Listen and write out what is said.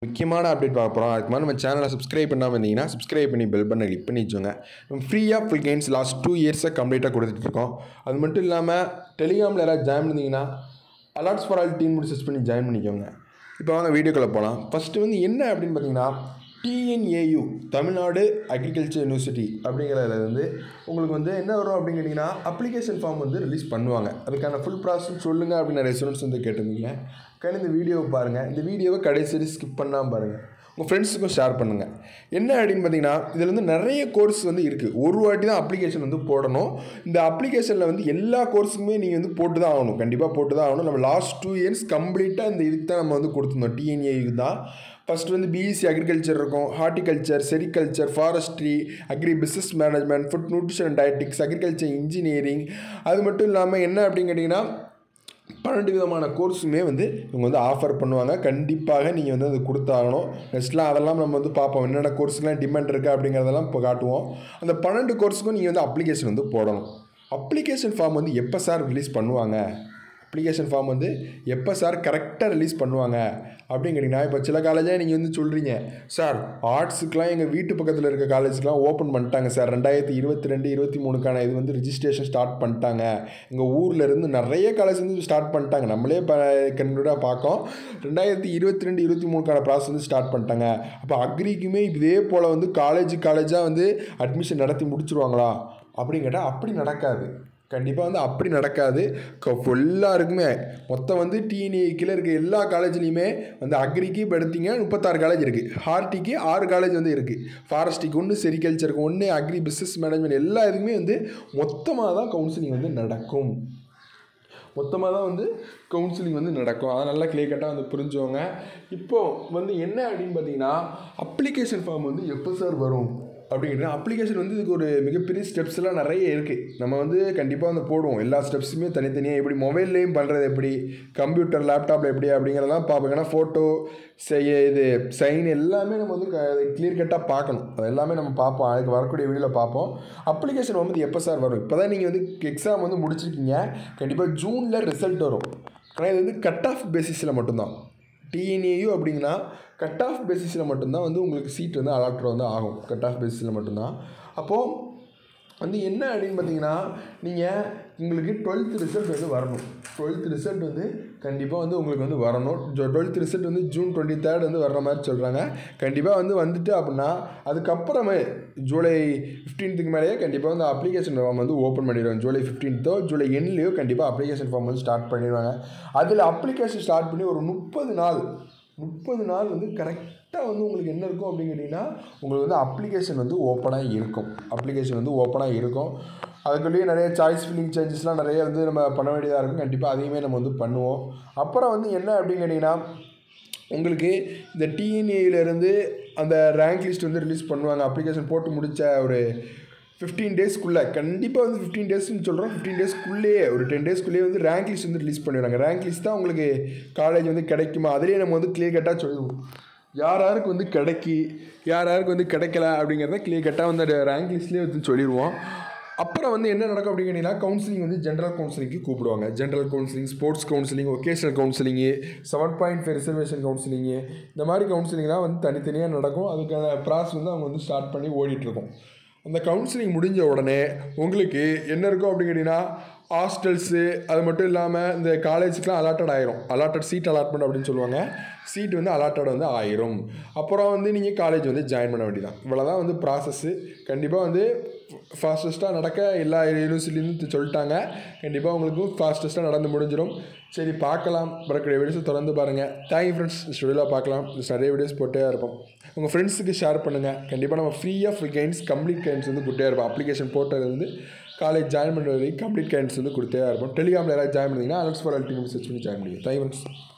முக்கியமான அப்டேட் பார்க்க போகிறோம் அதுக்கு மாதிரி நம்ம சேனலை சப்ஸ்கிரைப் பண்ணாமல் இருந்தீங்கன்னா சப்ஸ்கிரைப் பண்ணி பெல் பண்ண கிளிக் பண்ணி வச்சுங்க நம்ம ஃப்ரீயாக ஃபுல் கெயின்ஸ் லாஸ்ட் டூ இயர்ஸாக கம்ப்ளீட்டாக கொடுத்துட்ருக்கோம் அது மட்டும் இல்லாமல் டெலிகிராமில் யாராவது ஜாயின் பண்ணிங்கன்னா alerts for all team search பண்ணி ஜாயின் பண்ணிக்கோங்க இப்போ வாங்க வீடியோக்குள்ளே போகலாம் ஃபஸ்ட்டு வந்து என்ன அப்படின்னு பார்த்தீங்கன்னா டிஎன்ஏயு தமிழ்நாடு அக்ரிகல்ச்சர் யூனிவர்சிட்டி அப்படிங்கிறதுல வந்து உங்களுக்கு வந்து என்ன வரும் அப்படின்னு கேட்டிங்கன்னா அப்ளிகேஷன் ஃபார்ம் வந்து ரிலீஸ் பண்ணுவாங்க அதுக்கான ஃபுல் ப்ராசஸ் சொல்லுங்கள் அப்படின்னு நிறைய ஸ்டூடெண்ட்ஸ் வந்து கேட்டிருந்தீங்க கண்டிப்பாக இந்த வீடியோவை பாருங்கள் இந்த வீடியோவை கடைசி வரை ஸ்கிப் பண்ணாமல் பாருங்கள் உங்கள் ஃப்ரெண்ட்ஸுக்கும் ஷேர் பண்ணுங்கள் என்ன அப்படின்னு பார்த்தீங்கன்னா இதில் வந்து நிறைய கோர்ஸ் வந்து இருக்குது ஒரு வாட்டி தான் அப்ளிகேஷன் வந்து போடணும் இந்த அப்ளிகேஷனில் வந்து எல்லா கோர்ஸுக்குமே நீங்கள் வந்து போட்டு தான் ஆகணும் கண்டிப்பாக போட்டு தான் ஆகணும் நம்ம லாஸ்ட் டூ இயர்ஸ் கம்ப்ளீட்டாக இந்த இதுக்கு தான் நம்ம வந்து கொடுத்துருந்தோம் டிஎன்ஏக்கு தான் ஃபஸ்ட் வந்து பிஎஸ்சி அக்ரிகல்ச்சர் இருக்கும் horticulture sericulture forestry agri business management food nutrition and dietetics agriculture engineering அது மட்டும் இல்லாமல் என்ன அப்படின்னு கேட்டிங்கன்னா பன்னெண்டு விதமான கோர்ஸுமே வந்து இவங்க வந்து ஆஃபர் பண்ணுவாங்க கண்டிப்பாக நீங்கள் வந்து அது கொடுத்தாகணும் நெக்ஸ்ட்லாம் அதெல்லாம் நம்ம வந்து பார்ப்போம் என்னென்ன கோர்ஸுக்கெலாம் டிமாண்ட் இருக்குது அப்படிங்கிறதெல்லாம் இப்போ காட்டுவோம் அந்த பன்னெண்டு கோர்ஸுக்கும் நீங்கள் வந்து அப்ளிகேஷன் வந்து போடணும் அப்ளிகேஷன் ஃபார்ம் வந்து எப்போ சார் ரிலீஸ் பண்ணுவாங்க அப்ளிகேஷன் ஃபார்ம் வந்து எப்போ சார் கரெக்டாக ரிலீஸ் பண்ணுவாங்க அப்படிங்கிறீங்கன்னா இப்போ சில காலேஜாக நீங்கள் வந்து சொல்கிறீங்க சார் ஆர்ட்ஸுக்கெலாம் எங்கள் வீட்டு பக்கத்தில் இருக்க காலேஜுக்கெலாம் ஓப்பன் பண்ணிட்டாங்க சார் ரெண்டாயிரத்தி இருபத்தி ரெண்டு இருபத்தி மூணுக்கான இது வந்து ரிஜிஸ்ட்ரேஷன் ஸ்டார்ட் பண்ணிட்டாங்க எங்கள் ஊரில் இருந்து நிறைய காலேஜ் வந்து ஸ்டார்ட் பண்ணிட்டாங்க நம்மளே இப்போ கண்கூடாக பார்க்கோம் ரெண்டாயிரத்தி இருபத்தி ரெண்டு இருபத்தி மூணுக்கான ப்ராசஸ் வந்து ஸ்டார்ட் பண்ணிட்டாங்க அப்போ அக்ரிக்குமே இதே போல் வந்து காலேஜ் காலேஜாக வந்து அட்மிஷன் நடத்தி முடிச்சிருவாங்களா அப்படின்னு கேட்டால் அப்படி நடக்காது கண்டிப்பாக வந்து அப்படி நடக்காது எல்லாருக்குமே மொத்தம் வந்து டிஎன்ஏ கீழே இருக்க எல்லா காலேஜ்லேயுமே வந்து அக்ரிக்கு இப்போ எடுத்தீங்க முப்பத்தாறு காலேஜ் இருக்குது ஹார்ட்டிக்கு ஆறு காலேஜ் வந்து இருக்குது ஃபாரஸ்ட்டுக்கு ஒன்று செரிகல்ச்சருக்கு ஒன்று அக்ரி பிஸ்னஸ் மேனேஜ்மெண்ட் எல்லா இதுக்குமே வந்து மொத்தமாக தான் கவுன்சிலிங் வந்து நடக்கும் மொத்தமாக தான் வந்து கவுன்சிலிங் வந்து நடக்கும் அதை நல்லா கிளியர் கட்டாக வந்து புரிஞ்சுவாங்க இப்போது வந்து என்ன அப்படின்னு பார்த்தீங்கன்னா அப்ளிகேஷன் ஃபார்ம் வந்து எப்போ சார் வரும் அப்படிங்கிற அப்ளிகேஷன் வந்து இதுக்கு ஒரு மிகப்பெரிய ஸ்டெப்ஸ்லாம் நிறைய இருக்குது நம்ம வந்து கண்டிப்பாக வந்து போடுவோம் எல்லா ஸ்டெப்ஸுமே தனித்தனியாக எப்படி மொபைல்லையும் பண்ணுறது எப்படி கம்ப்யூட்டர் லேப்டாப்பில் எப்படி அப்படிங்கிறதெல்லாம் பார்ப்போம் ஏன்னா ஃபோட்டோ செய்ய இது சைன் எல்லாமே நம்ம வந்து கிளியர் கட்டாக பார்க்கணும் அது எல்லாமே நம்ம பார்ப்போம் அதுக்கு வரக்கூடிய வீடியோவில் பார்ப்போம் அப்ளிகேஷன் வந்து எப்போ சார் வரும் இப்போ தான் நீங்கள் வந்து எக்ஸாம் வந்து முடிச்சிருக்கீங்க கண்டிப்பாக ஜூனில் ரிசல்ட் வரும் ஆனால் இது வந்து கட் ஆஃப் பேசிஸில் மட்டும்தான் டிஎன்ஏயு அப்படிங்கன்னா கட் ஆஃப் பேசிஸில் மட்டும்தான் வந்து உங்களுக்கு சீட் வந்து அலாட்டர் வந்து ஆகும் கட் ஆஃப் பேசிஸில் மட்டும்தான் அப்போது வந்து என்ன அப்படின்னு பார்த்தீங்கன்னா நீங்கள் உங்களுக்கு டுவெல்த் ரிசல்ட் வந்து வரணும் டுவெல்த் ரிசல்ட் வந்து கண்டிப்பாக வந்து உங்களுக்கு வந்து வரணும் டுவெல்த் ரிசல்ட் வந்து ஜூன் டுவெண்ட்டி தேர்ட் வந்து வர்ற மாதிரி சொல்கிறாங்க கண்டிப்பாக வந்து வந்துட்டு அப்படின்னா அதுக்கப்புறமே ஜூலை ஃபிஃப்டீன்த்துக்கு மேலேயே கண்டிப்பாக வந்து அப்ளிகேஷன் ஃபார்ம் வந்து ஓப்பன் பண்ணிடுவாங்க ஜூலை ஃபிஃப்டீன்த்தோ ஜூலை எண்ட்லேயோ கண்டிப்பாக அப்ளிகேஷன் ஃபார்ம் வந்து ஸ்டார்ட் பண்ணிடுவாங்க அதில் அப்ளிகேஷன் ஸ்டார்ட் பண்ணி ஒரு முப்பது நாள் முப்பது நாள் வந்து கரெக்டாக வந்து உங்களுக்கு என்ன இருக்கும் அப்படின்னு கேட்டிங்கன்னா உங்களுக்கு வந்து அப்ளிகேஷன் வந்து ஓப்பனாக இருக்கும் அப்ளிகேஷன் வந்து ஓப்பனாக இருக்கும் அதுக்குள்ளேயே நிறைய சாய்ஸ் ஃபில்லிங் சேஞ்சஸ்லாம் நிறைய வந்து நம்ம பண்ண வேண்டியதாக இருக்கும் கண்டிப்பாக அதையுமே நம்ம வந்து பண்ணுவோம் அப்புறம் வந்து என்ன அப்படின்னு கேட்டிங்கன்னா உங்களுக்கு இந்த டிஎன்ஏயிலேருந்து அந்த ரேங்க் லிஸ்ட் வந்து ரிலீஸ் பண்ணுவாங்க அப்ளிகேஷன் போட்டு முடித்த ஒரு ஃபிஃப்டீன் டேஸ்க்குள்ளே கண்டிப்பாக வந்து ஃபிஃப்டீன் டேஸ்னு சொல்கிறோம் ஃபிஃப்டீன் டேஸ்க்குள்ளேயே ஒரு டென் டேஸ்க்குள்ளேயே வந்து ரேங்க் லிஸ்ட் வந்து ரிலீஸ் பண்ணிடுறாங்க ரேங்க் லிஸ்ட் தான் உங்களுக்கு காலேஜ் வந்து கிடைக்குமா அதிலேயே நம்ம வந்து கிளியர் கட்டாக சொல்லுவோம் யார் யாருக்கு வந்து கிடைக்கி யார் யாருக்கு வந்து கிடைக்கல அப்படிங்கிறத கிளியர் கட்டாக வந்து ரேங்க் லிஸ்ட்லேயே வந்து சொல்லிடுவோம் அப்புறம் வந்து என்ன நடக்கும் அப்படின்னு கேட்டிங்கன்னா கவுன்சிலிங் வந்து ஜென்ரல் கவுன்சிலிங்க்கு கூப்பிடுவாங்க general counselling sports counselling vocational கவுன்சிலிங்கு செவன் பாயிண்ட் ஃபைவ் ரிசர்வேஷன் கவுன்சிலிங்கு இந்த மாதிரி கவுன்சிலிங்லாம் வந்து தனித்தனியாக நடக்கும் அதுக்கான ப்ராசஸ் வந்து அவங்க வந்து ஸ்டார்ட் பண்ணி ஓடிட்டுருக்கோம் அந்த கவுன்சிலிங் முடிஞ்ச உடனே உங்களுக்கு என்ன இருக்கும் அப்படின்னு கேட்டிங்கன்னா ஹாஸ்டல்ஸு அது மட்டும் இல்லாமல் இந்த காலேஜுக்கெலாம் அலாட்டட் ஆயிரும் அலாட்டட் சீட் அலாட்மெண்ட் அப்படின்னு சொல்லுவாங்க சீட் வந்து அலாட்டட் வந்து ஆயிரும் அப்புறம் வந்து நீங்கள் காலேஜ் வந்து ஜாயின் பண்ண வேண்டியதான் இவ்வளோ தான் வந்து ப்ராசஸ்ஸு கண்டிப்பாக வந்து ஃபாஸ்டஸ்ட்டாக நடக்க எல்லா யூனிவர்சிட்டிலேருந்து சொல்லிட்டாங்க கண்டிப்பாக உங்களுக்கு ஃபாஸ்டஸ்ட்டாக நடந்து முடிஞ்சிடும் சரி பார்க்கலாம் வரக்கூடிய வீடியோஸை தொடர்ந்து பாருங்கள் தேங்க்யூ ஃப்ரெண்ட்ஸ் ஸ்டுடியோவில் பார்க்கலாம் நிறைய வீடியோஸ் போட்டே இருப்போம் உங்கள் ஃப்ரெண்ட்ஸுக்கு ஷேர் பண்ணுங்கள் கண்டிப்பாக நம்ம free of kinds complete kinds வந்து கொடுத்தே இருப்போம் அப்ளிகேஷன் போட்டது வந்து காலேஜ் ஜாயின் பண்ணுற வரைக்கும் கம்ப்ளீட் கைண்ட்ஸ் வந்து கொடுத்தே இருப்போம் டெலிகிராமில் யாராவது ஜாயின் பண்ணிங்கன்னா அலர்ட்ஸ் ஃபார் அல்டிமேட் சர்ச் பண்ணி ஜாயின் பண்ணிக்கலாம் தேங்க்யூ ஃப்ரெண்ட்ஸ்